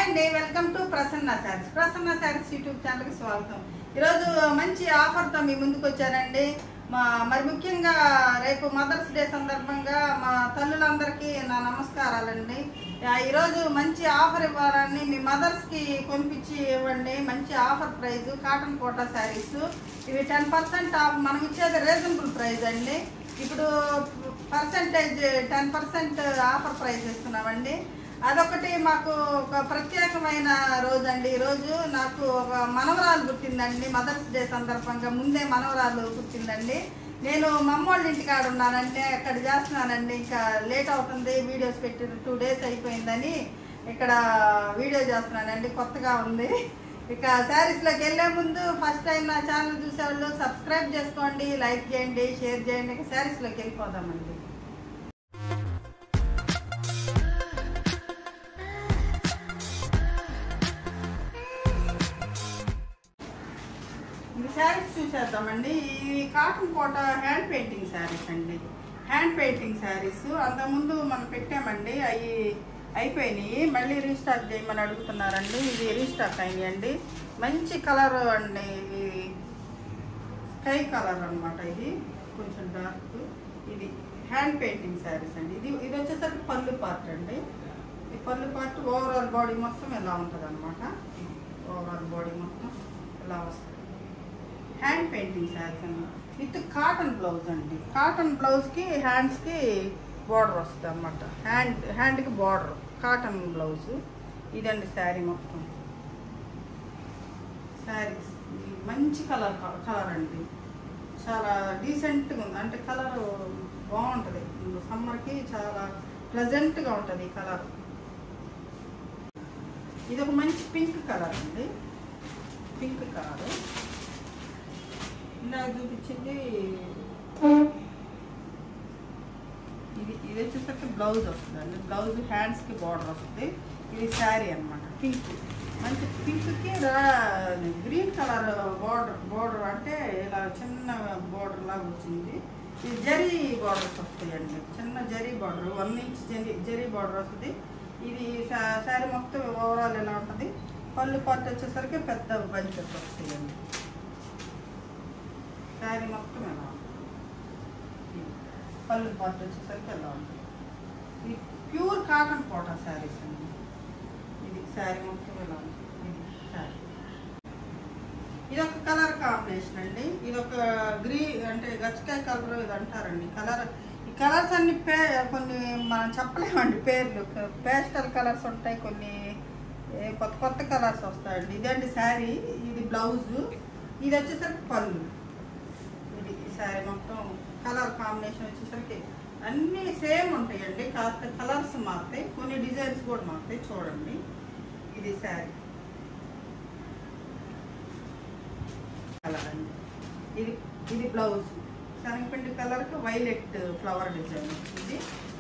అండి welcome to Prasanna saris Prasanna saris YouTube ఛానల్కి స్వాగతం ఈరోజు మంచి ఆఫర్తో మీ ముందుకు వచ్చానండి మా మరి ముఖ్యంగా రేపు మదర్స్ డే సందర్భంగా మా తల్లులందరికీ నా నమస్కారాలండి ఆ, ఈరోజు మంచి ఆఫర్ ఇవ్వాలని మీ మదర్స్కి కొనిపించి ఇవ్వండి మంచి offer price cotton Kota saris ఇవి టెన్ పర్సెంట్ ఆఫ్ మనం ఇచ్చేది రీజనబుల్ ప్రైస్ అండి ఇప్పుడు percentage ten percent offer price ఇస్తున్నామండి అదొకటి మాకు ఒక ప్రత్యేకమైన రోజు అండి ఈరోజు నాకు ఒక మనవరాలు పుట్టిందండి మదర్స్ డే సందర్భంగా ముందే మనవరాలు పుట్టిందండి నేను మమ్మోళ్ళ ఇంటికాడ ఉన్నానంటే అక్కడ చేస్తున్నానండి ఇంకా లేట్ అవుతుంది వీడియోస్ పెట్టి టూ డేస్ అయిపోయిందని ఇక్కడ వీడియో చేస్తున్నానండి కొత్తగా ఉంది ఇక శారీస్లోకి వెళ్ళే ముందు ఫస్ట్ టైం నా ఛానల్ చూసేవాళ్ళు సబ్స్క్రైబ్ చేసుకోండి లైక్ చేయండి షేర్ చేయండి ఇక శారీస్లోకి వెళ్ళిపోదామండి ఈ శారీస్ చూసేద్దామండి ఇవి cotton Kota hand painting saris అండి హ్యాండ్ పెయింటింగ్ శారీస్ అంతకుముందు మనం పెట్టామండి అవి అయిపోయినాయి మళ్ళీ రీస్టాక్ చేయమని అడుగుతున్నారండి ఇది రీస్టాక్ అయినాయండి మంచి కలర్ అండి ఇది స్కై కలర్ అన్నమాట ఇది కొంచెం డార్క్ ఇది హ్యాండ్ పెయింటింగ్ శారీస్ అండి ఇది ఇది వచ్చేసరికి పళ్ళు పార్ట్ అండి ఈ పళ్ళు పార్ట్ ఓవరాల్ బాడీ మొత్తం ఇలా ఉంటుంది అనమాట ఓవరాల్ బాడీ మొత్తం ఇలా వస్తుంది హ్యాండ్ పెయింటింగ్ శారీస్ అండి విత్ కాటన్ బ్లౌజ్ అండి కాటన్ బ్లౌజ్కి హ్యాండ్స్కి బార్డర్ వస్తుంది అనమాట హ్యాండ్ హ్యాండ్కి బార్డర్ కాటన్ బ్లౌజ్ ఇదండి శారీ మొత్తం శారీస్ మంచి కలర్ కలర్ అండి చాలా డీసెంట్గా ఉంది అంటే కలర్ బాగుంటుంది సమ్మర్కి చాలా ప్లెజెంట్గా ఉంటుంది ఈ కలర్ ఇది ఒక మంచి పింక్ కలర్ అండి పింక్ కలర్ ఇందాక చూపించింది ఇది ఇది వచ్చేసరికి బ్లౌజ్ వస్తుందండి బ్లౌజ్ హ్యాండ్స్కి బార్డర్ వస్తుంది ఇది శారీ అన్నమాట పింక్ మంచి పింక్కి గ్రీన్ కలర్ బార్డర్ బార్డర్ అంటే ఇలా చిన్న బార్డర్ లాగా వచ్చింది ఇది జరీ బార్డర్స్ వస్తాయండి చిన్న zari border one inch zari zari border వస్తుంది ఇది శారీ మొత్తం ఓవరాల్ ఎలా ఉంటుంది పళ్ళు పార్ట్ వచ్చేసరికి పెద్ద బంచెస్ వస్తాయండి శారీ మొత్తం ఎలా ఉంటుంది ఇది. పళ్ళు పార్ట్ వచ్చేసరికి ఎలా ఉంటుంది ఇది ప్యూర్ కాటన్ కోటా శారీస్ అండి ఇది శారీ మొత్తం ఎలా ఉంటుంది ఇది శారీ ఇది ఒక కలర్ కాంబినేషన్ అండి ఇది ఒక గ్రీ అంటే గచ్చకాయ కలర్ ఇది అంటారండి కలర్ ఈ కలర్స్ అన్ని పే కొన్ని మనం చెప్పలేమండి పేర్లు పేస్టల్ కలర్స్ ఉంటాయి కొన్ని ఏ కొత్త కొత్త కలర్స్ వస్తాయండి ఇదండి శారీ ఇది బ్లౌజు ఇది వచ్చేసరికి పళ్ళు ఇది ఈ శారీ మొత్తం కలర్ కాంబినేషన్ వచ్చేసరికి అన్నీ సేమ్ ఉంటాయండి కాస్త కలర్స్ మారుతాయి కొన్ని డిజైన్స్ కూడా మారుతాయి చూడండి ఇది శారీ కలర్ అండి ఇది ఇది బ్లౌజ్ శనగపిండి కలర్కి వైలెట్ ఫ్లవర్ డిజైన్ వచ్చింది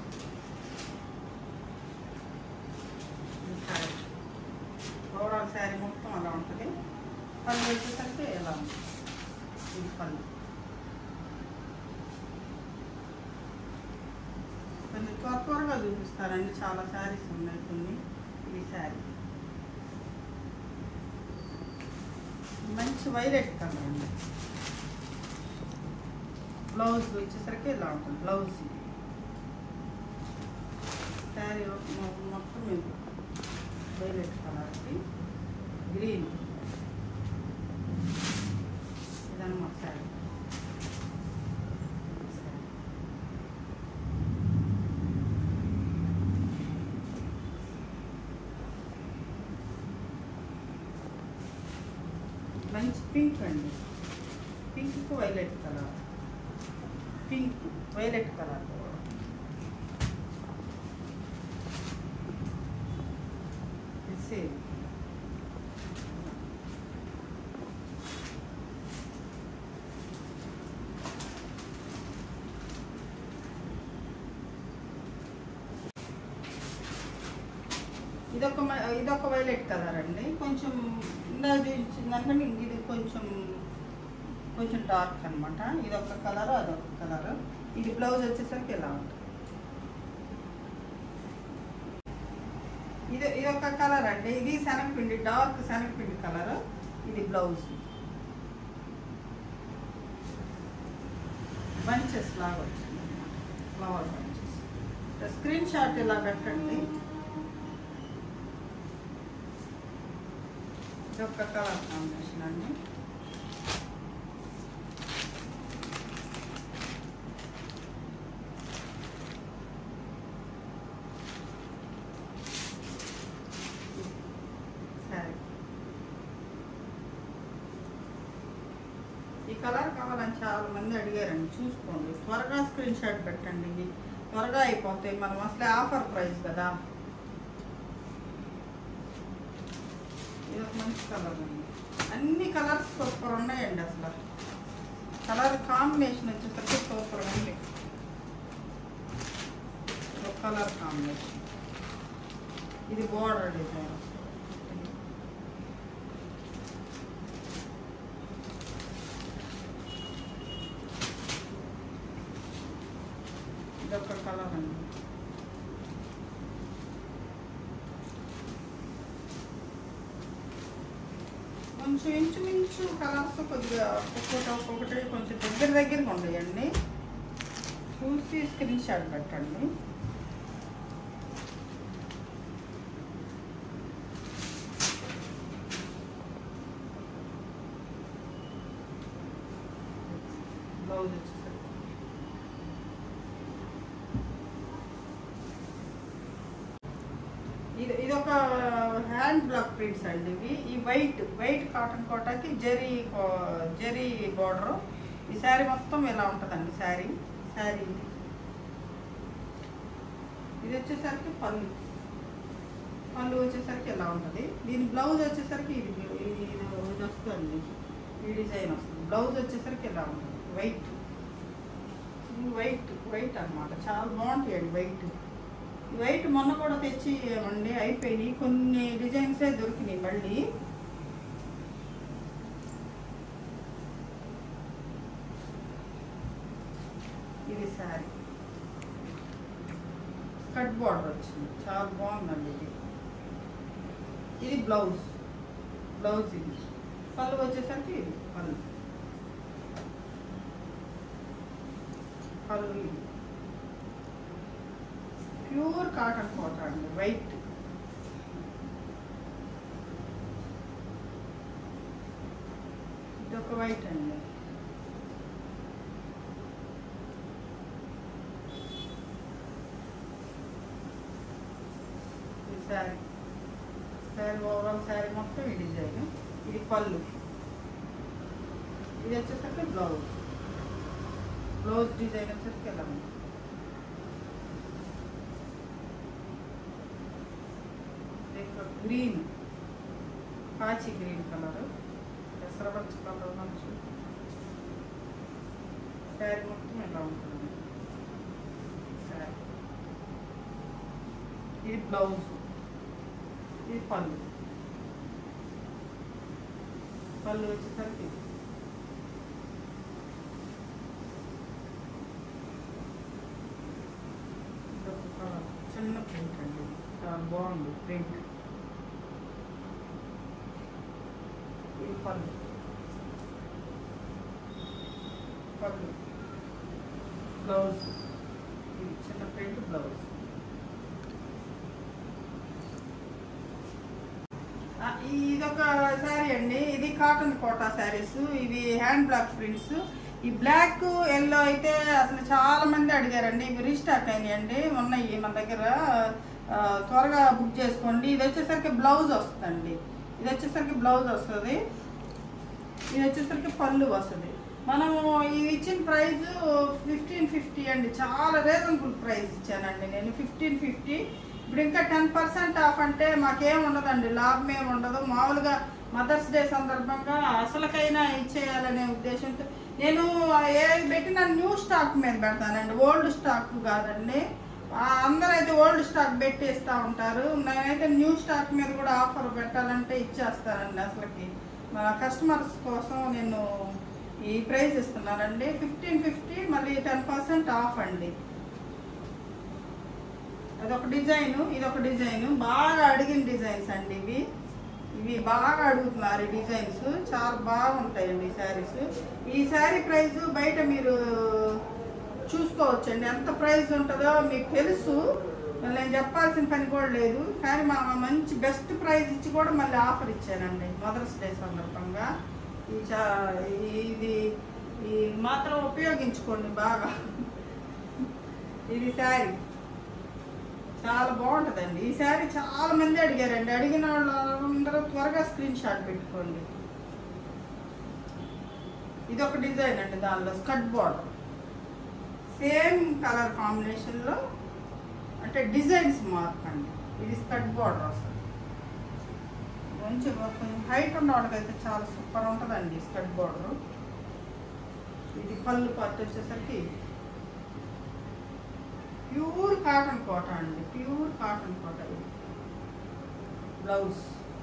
ఇది శారీ ఓవరాల్ శారీ మొత్తం అలా ఉంటుంది పళ్ళు వచ్చేసరికి ఎలా ఉంటుంది ఇది పళ్ళు కొంచెం త్వర త్వరగా చూపిస్తారండి చాలా శారీస్ ఉన్నాయి కొన్ని ఈ శారీ మంచి వైలెట్ కలర్ అండి బ్లౌజ్ వచ్చేసరికి ఇలా ఉంటుంది బ్లౌజ్ శారీ మొత్తం ఇది వైలెట్ కలర్కి గ్రీన్ ఇదన్నమాట శారీ మంచి పింక్ అండి pink violet colour pink violet colour same ఇదొక మ- ఇదొక వైలెట్ కలర్ అండి కొంచెం ఇందా చూపించిందంటే ఇది కొంచెం కొంచెం డార్క్ అనమాట ఇదొక కలర్ అదొక కలర్ ఇది బ్లౌజ్ వచ్చేసరికి ఇలా ఉంటుంది ఇది ఇది ఒక కలర్ అండి ఇది శనగపిండి డార్క్ శనగపిండి కలర్ ఇది బ్లౌజ్ బంచెస్ లాగా వచ్చింది ఫ్లవర్ బంచెస్ స్క్రీన్ షాట్ ఇలా పెట్టండి ఇది ఒక కలర్ కాంబినేషన్ అండి సరే ఈ కలర్ కావాలని చాలా మంది అడిగారండి చూసుకోండి త్వరగా స్క్రీన్ షాట్ పెట్టండి ఇవి త్వరగా అయిపోతాయి మనం అసలే ఆఫర్ ప్రైస్ కదా ఇది ఒక మంచి కలర్ అండి అన్ని కలర్స్ సూపర్ ఉన్నాయండి అసలు కలర్ కాంబినేషన్ వచ్చేసరికి సూపర్ ఉంది ఒక కలర్ కాంబినేషన్ ఇది బోర్డర్ డిజైన్ ఇదొక కలర్ అండి కొంచెం ఇంచుమించు కలర్స్ కొద్దిగా ఒక్కొక్కటి ఒక్కొక్కటి కొంచెం దగ్గర దగ్గరగా ఉన్నాయండి చూసి స్క్రీన్ షాట్ పెట్టండి బ్లౌజ్ వచ్చేసరికి ఇది ఇది ఒక హ్యాండ్ బ్లాక్ ప్రింట్స్ అండి ఇవి ఈ వైట్ వైట్ కాటన్ కోటాకి జరీ కో- జరీ బార్డర్ ఈ శారీ మొత్తం ఇలా ఉంటుందండి శారీ శారీ ఇది ఇది వచ్చేసరికి పళ్ళు పళ్ళు వచ్చేసరికి ఇలా ఉంటుంది దీని బ్లౌజ్ వచ్చేసరికి ఇది ఇది ఇది ఇది వస్తుంది ఈ డిజైన్ వస్తుంది బ్లౌజ్ వచ్చేసరికి ఇలా ఉంటుంది వైట్ వైట్ వైట్ అన్నమాట చాలా బాగుంటాయండి వైట్ వైట్ మొన్న కూడా తెచ్చి అండి అయిపోయినాయి కొన్ని డిజైన్సే దొరికినాయి మళ్ళీ ఇది శారీ కట్ బార్డర్ వచ్చింది చాలా బాగుందండి ఇది ఇది బ్లౌజ్ బ్లౌజ్ ఇది పళ్ళు వచ్చేసరికి ఇది పళ్ళు పళ్ళు ఇది ప్యూర్ కాటన్ కోట అండి వైట్ ఇదొక వైట్ అండి ఈ శారీ శారీ ఓవరాల్ శారీ మొత్తం ఈ డిజైన్ ఇది పళ్ళు ఇది వచ్చేసరికి బ్లౌజ్ బ్లౌజ్ డిజైన్ వచ్చేసరికి ఎలా ఉంది గ్రీన్ పాచి గ్రీన్ కలర్ పెసరపచ్చ కలర్ మంచి శారీ మొత్తం ఎలా ఉంటుంది శారీ ఇది బ్లౌజ్ ఇది పళ్ళు పళ్ళు వచ్చేసరికి ఇది. ఇదొక కలర్ చిన్న ప్రింట్ అండి చాలా బాగుంది ప్రింట్ ఇది పళ్ళు పళ్ళు బ్లౌజ్ ఇది చిన్న ప్రింట్ బ్లౌజ్ ఆ, ఇదొక శారీ అండి ఇది కాటన్ కోటా శారీస్ ఇవి హ్యాండ్ బ్లాక్ ప్రింట్స్ ఈ బ్లాక్ ఎల్లో అయితే అసలు చాలా మంది అడిగారండి ఇవి రీస్టాక్ అయినాయండి ఉన్నాయి మన దగ్గర ఆ, త్వరగా బుక్ చేసుకోండి ఇది వచ్చేసరికి బ్లౌజ్ వస్తుందండి ఇది వచ్చేసరికి బ్లౌజ్ వస్తుంది ఇది వచ్చేసరికి పళ్ళు వస్తుంది మనము ఇది ఇచ్చిన ప్రైస్ ఫిఫ్టీన్ ఫిఫ్టీ అండి చాలా రీజనబుల్ ప్రైస్ ఇచ్చానండి నేను ఫిఫ్టీన్ ఫిఫ్టీ ఇప్పుడు ఇంకా టెన్ పర్సెంట్ ఆఫ్ అంటే మాకేం ఉండదండి లాభం ఏమి ఉండదు మామూలుగా మదర్స్ డే సందర్భంగా అసలుకైనా ఇచ్చేయాలనే ఉద్దేశంతో నేను ఏ పెట్టిన న్యూ స్టాక్ మీద పెడతానండి ఓల్డ్ స్టాక్ కాదండి ఆ, అందరూ అయితే ఓల్డ్ స్టాక్ పెట్టేస్తూ ఉంటారు నేనైతే న్యూ స్టాక్ మీద కూడా ఆఫర్ పెట్టాలంటే ఇచ్చేస్తానండి అసలుకి మా కస్టమర్స్ కోసం నేను ఈ ప్రైస్ ఇస్తున్నానండి ఫిఫ్టీన్ ఫిఫ్టీ మళ్ళీ టెన్ పర్సెంట్ ఆఫ్ అండి అదొక డిజైన్ ఇదొక డిజైన్ బాగా అడిగిన డిజైన్స్ అండి ఇవి ఇవి బాగా అడుగుతున్నారు ఈ డిజైన్స్ చాలా బాగుంటాయండి ఈ శారీస్ ఈ శారీ ప్రైస్ బయట మీరు చూసుకోవచ్చండి ఎంత ప్రైస్ ఉంటుందో మీకు తెలుసు మళ్ళీ నేను చెప్పాల్సిన పని కూడా లేదు కానీ మా మంచి బెస్ట్ ప్రైస్ ఇచ్చి కూడా మళ్ళీ ఆఫర్ ఇచ్చానండి మదర్స్ డే సందర్భంగా ఈ చా ఇది ఈ మాత్రం ఉపయోగించుకోండి బాగా ఇది శారీ చాలా బాగుంటుందండి ఈ శారీ చాలా మంది అడిగారండి అడిగిన వాళ్ళందరూ త్వరగా స్క్రీన్ షాట్ పెట్టుకోండి ఇది ఒక డిజైన్ అండి దానిలో స్కట్ బార్డర్ సేమ్ కలర్ కాంబినేషన్లో అంటే డిజైన్స్ మార్క్ అండి ఇది స్కట్ బార్డర్ వస్తుంది మంచి కొంచెం హైట్ ఉన్న వాళ్ళకైతే చాలా సూపర్ ఉంటుందండి స్కట్ బార్డర్ ఇది పళ్ళు పార్ట్ వచ్చేసరికి ప్యూర్ కాటన్ కోట అండి ప్యూర్ కాటన్ కోట ఇది బ్లౌజ్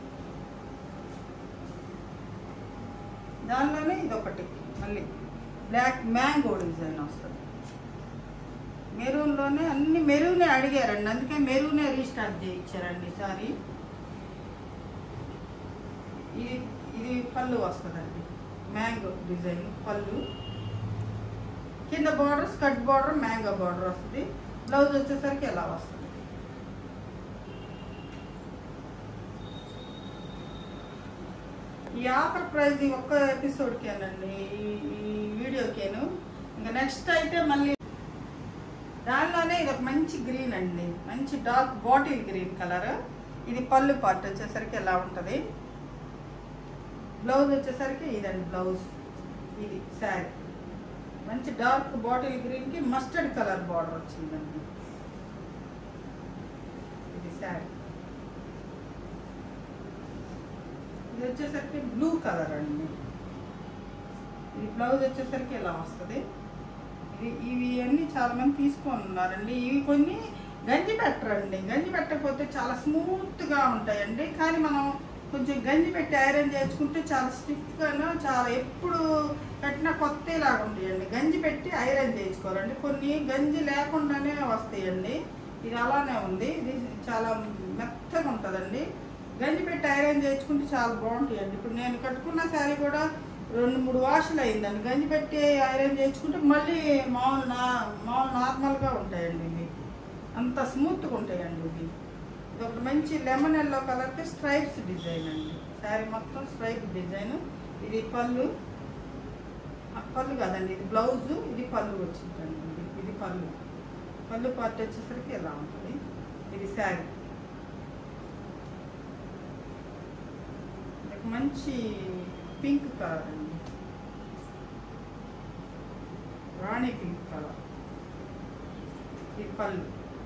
దానిలోనే ఇది ఒకటి మళ్ళీ బ్లాక్ మ్యాంగో డిజైన్ వస్తుంది మెరూన్లోనే అన్ని మెరూనే అడిగారండి అందుకే మెరూనే రీస్టార్ట్ చేయించారండి ఈసారి ఇది ఇది పళ్ళు వస్తుందండి మ్యాంగో డిజైన్ పళ్ళు కింద border skirt border mango border వస్తుంది బ్లౌజ్ వచ్చేసరికి ఎలా వస్తుంది ఈ ఆఫర్ ప్రైస్ ఈ ఒక్క ఎపిసోడ్కేనండి ఈ ఈ వీడియోకేను ఇంకా నెక్స్ట్ అయితే మళ్ళీ దానిలోనే ఇది ఒక మంచి గ్రీన్ అండి మంచి డార్క్ బాటిల్ గ్రీన్ కలర్ ఇది పళ్ళు పార్ట్ వచ్చేసరికి ఎలా ఉంటుంది బ్లౌజ్ వచ్చేసరికి ఇదండి బ్లౌజ్ ఇది శారీ మంచి డార్క్ బాటిల్ గ్రీన్కి మస్టర్డ్ కలర్ బార్డర్ వచ్చిందండి ఇది శారీ ఇది వచ్చేసరికి బ్లూ కలర్ అండి ఇది బ్లౌజ్ వచ్చేసరికి ఇలా వస్తుంది ఇవి ఇవి అన్నీ చాలా మంది తీసుకొని ఉన్నారండి ఇవి కొన్ని గంజి పెట్టరండి గంజి పెట్టకపోతే చాలా స్మూత్గా ఉంటాయండి కానీ మనం కొంచెం గంజి పెట్టి ఐరన్ చేసుకుంటే చాలా స్టిఫ్గాను చాలా ఎప్పుడు కట్టినా కొత్తలాగా ఉంటాయండి గంజి పెట్టి ఐరన్ చేసుకోవాలండి కొన్ని గంజి లేకుండానే వస్తాయండి ఇది అలానే ఉంది ఇది చాలా మెత్తగా ఉంటుందండి గంజి పెట్టి ఐరన్ చేసుకుంటే చాలా బాగుంటాయండి ఇప్పుడు నేను కట్టుకున్న శారీ కూడా రెండు మూడు వాషులు అయిందండి గంజి పెట్టి ఐరన్ చేసుకుంటే మళ్ళీ మామూలు నా మామూలు నార్మల్గా ఉంటాయండి ఇవి అంత స్మూత్గా ఉంటాయండి ఇవి ఇది ఒక మంచి లెమన్ ఎల్లో కలర్కి స్ట్రైప్స్ డిజైన్ అండి శారీ మొత్తం స్ట్రైప్ డిజైన్ ఇది పళ్ళు ఆ పళ్ళు కాదండి ఇది బ్లౌజు ఇది పళ్ళు వచ్చిందండి ఇది ఇది పళ్ళు పళ్ళు పార్ట్ వచ్చేసరికి ఇలా ఉంటుంది ఇది శారీ ఇది ఒక మంచి పింక్ కలర్ అండి రాణి పింక్ కలర్ ఇది పళ్ళు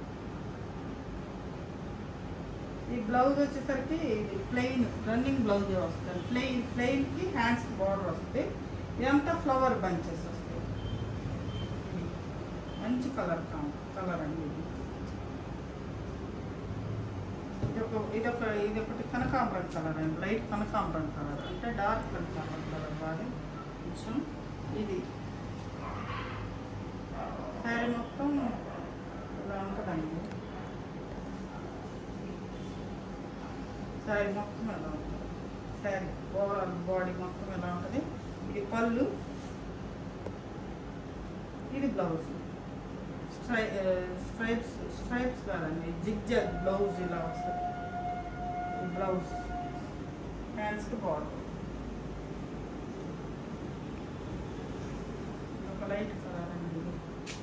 ఈ బ్లౌజ్ వచ్చేసరికి ఇది ప్లెయిన్ రన్నింగ్ బ్లౌజ్ వస్తుంది ప్లెయిన్ ప్లెయిన్కి హ్యాండ్స్ బార్డర్ వస్తుంది ఇదంతా ఫ్లవర్ బంచెస్ వస్తాయి ఇది మంచి కలర్ కలర్ అండి ఇది ఇదొక ఇదొక ఇదొకటి కనకాంబరం కలర్ అండి లైట్ కనకాంబరం కలర్ అంటే డార్క్ కనకాంబరం కలర్ బాగా కొంచెం ఇది శారీ మొత్తం ఇలా ఉంటుందండి శారీ మొత్తం ఎలా ఉంటుంది శారీ ఓవరాల్ బాడీ మొత్తం ఎలా ఉంటుంది ఇది పళ్ళు ఇది బ్లౌజ్ స్ట్రై స్ట్రైప్స్ స్ట్రైప్స్ కాదండి జిగ్ జగ్ బ్లౌజ్ ఇలా వస్తుంది ఈ బ్లౌజ్ హ్యాండ్స్కి బార్డర్ ఒక లైట్ కలర్ అండి ఇది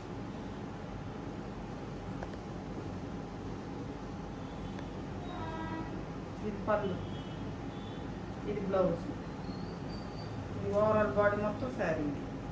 ఇది పళ్ళు ఇది బ్లౌజ్ ఇది ఓవరాల్ బాడీ మొత్తం శారీ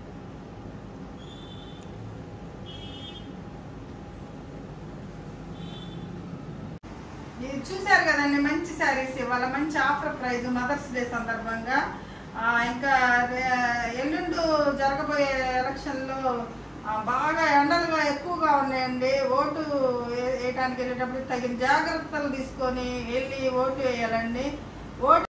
ఇది చూశారు కదండి మంచి శారీస్ ఇవాళ మంచి ఆఫర్ ప్రైస్ మదర్స్ డే సందర్భంగా ఆ, ఇంకా రే- ఎల్లుండు జరగబోయే ఎలక్షన్లో ఆ, బాగా ఎండలుగా ఎక్కువగా ఉన్నాయండి ఓటు వే- వేయటానికి వెళ్ళేటప్పుడు తగిన జాగ్రత్తలు తీసుకొని వెళ్ళి ఓటు వేయాలండి ఓటు